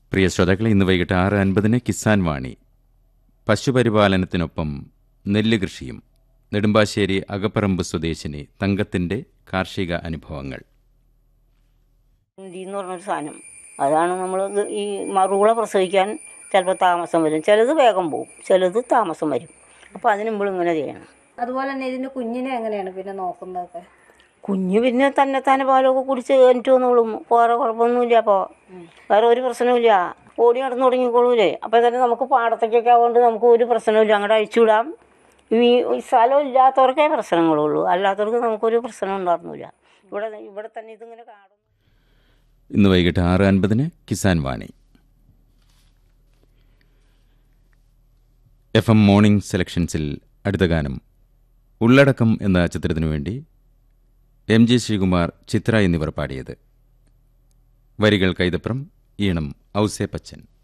പ്രിയ ശ്രോതാക്കളെ ഇന്ന് വൈകിട്ട് ആറ് അൻപതിന് കിസാൻ വാണി പശുപരിപാലനത്തിനൊപ്പം നെല്ല് കൃഷിയും നെടുമ്പാശ്ശേരി അകപ്പറമ്പ് സ്വദേശിനി തങ്കത്തിന്റെ കാർഷിക അനുഭവങ്ങൾ ഇന്ത്യ എന്ന് പറഞ്ഞൊരു സാധനം അതാണ് നമ്മൾ ഈ മറുകുള പ്രസവിക്കാൻ ചിലപ്പോൾ താമസം വരും ചിലത് വേഗം പോവും ചിലത് താമസം വരും അപ്പോൾ അതിന് മുമ്പ് ഇങ്ങനെ ചെയ്യണം അതുപോലെ തന്നെ ഇതിന്റെ കുഞ്ഞിനെ എങ്ങനെയാണ് പിന്നെ നോക്കുന്നതൊക്കെ കുഞ്ഞ് പിന്നെ തന്നെത്താനെ പാലൊക്കെ കുടിച്ച് എനിക്ക് വന്നോളും വേറെ കുഴപ്പമൊന്നുമില്ല അപ്പോൾ വേറെ ഒരു പ്രശ്നവുമില്ല ഓടി നടന്നു തുടങ്ങിക്കോളൂലേ അപ്പോൾ തന്നെ നമുക്ക് പാടത്തേക്കൊക്കെ ആവുകൊണ്ട് നമുക്ക് ഒരു പ്രശ്നവുമില്ല അങ്ങോട്ട് അഴിച്ചുവിടാം ഈ ഈ സ്ഥലം ഇല്ലാത്തവർക്കേ പ്രശ്നങ്ങളുള്ളൂ അല്ലാത്തവർക്ക് നമുക്കൊരു പ്രശ്നം ഉണ്ടായിരുന്നില്ല ഇവിടെ ഇവിടെ തന്നെ ഇതിങ്ങനെ കാണും ഇന്ന് വൈകിട്ട് ആറ് അൻപതിന് Kisan Vani F M morning സെലക്ഷൻസിൽ അടുത്ത ഗാനം ഉള്ളടക്കം എന്ന ചിത്രത്തിനു വേണ്ടി എം ജി ശ്രീകുമാർ ചിത്ര എന്നിവർ പാടിയത് വരികൾ കൈതപ്രം ഈണം ഔസേ പച്ചൻ